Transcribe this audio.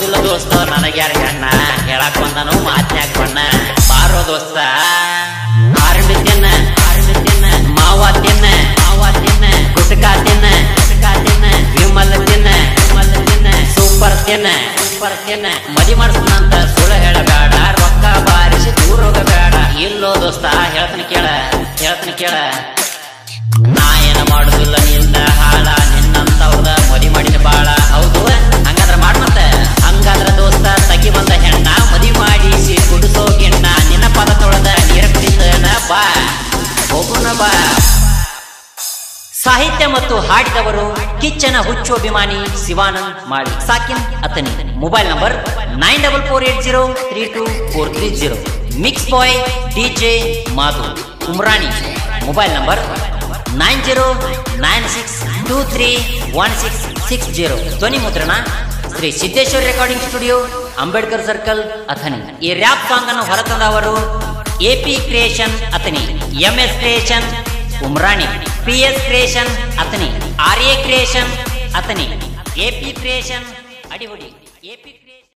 ಕೊಡುದಿಲ್ಲ ದೋಸ್ತ ನನಗ್ಯಾರ ಹೆಣ್ಣ ಹೇಳಕ್ ಬಂದನು ಮಾತ್ನ್ಯಾಗ ಬಣ್ಣ ಬಾರೋ ದೋಸ್ತ ಆರಂಭಿ ತಿನ್ನ ಆರಂಭಿ ತಿನ್ನ ಮಾವ ತಿನ್ನ ಮಾವ ತಿನ್ನ ಕುಸಕ ತಿನ್ನ ಕುಸಕ ತಿನ್ನ ವಿಮಲ್ ತಿನ್ನ ವಿಮಲ್ ತಿನ್ನ ಸೂಪರ್ ತಿನ್ನ ಸೂಪರ್ ತಿನ್ನ ಮದಿ ಮಾಡಿಸ್ತಾನಂತ ಸುಳ್ಳು ಹೇಳಬೇಡ ರೊಕ್ಕ ಬಾರಿಸಿ ದೂರ ಹೋಗಬೇಡ ಇಲ್ಲೋ ದೋಸ್ತ ಹೇಳ್ತೀನಿ ಕೇಳ ಹೇಳ್ತೀನಿ ಕೇಳ ನಾ ಏನ ಮಾಡುದಿಲ್ಲ ನಿಂದ ಹಾಳ ನಿನ್ನಂತವ್ದ ಮದಿ ಮಾಡಿನ ಬಾಳ ಹೌದು ಹಂಗಾದ್ರ ಮಾಡ್ ಮತ್ತೆ ಹಂಗಾದ್ರ ದೋಸ್ತ ತಗಿ ಬಂದ ಹೆಣ್ಣ ಮದಿ ಮಾಡಿಸಿ ಕುಡಿಸೋ ಗಿಣ್ಣ ನಿನ್ನ ಪದ ತೊಳೆದ ನೀರ ಕುಡಿದನ ಬಾ ಹೋಗುನ ಬಾ ಸಾಹಿತ್ಯ ಮತ್ತು ಹಾಡಿದವರು ಕಿಚ್ಚನ ಹುಚ್ಚು ಅಭಿಮಾನಿ ಶಿವಾನಂದ್ ಮಾಳಿ ಸಾಕಿನ್ Athani mobile number nine double four eight zero three two four three zero mix boy DJ Madhu Umrani mobile number nine zero nine six two three one six six zero ಧ್ವನಿ ಮುದ್ರಣ Shri Siddeshwara recording studio Ambedkar circle Athani ಈ ರ್ಯಾಪ್ ಸಾಂಗ್ ಅನ್ನು ಹೊರತಂದವರು AP creation Athani M S creation Umrani P S creation Athani R A creation Athani AP creation Adihudi AP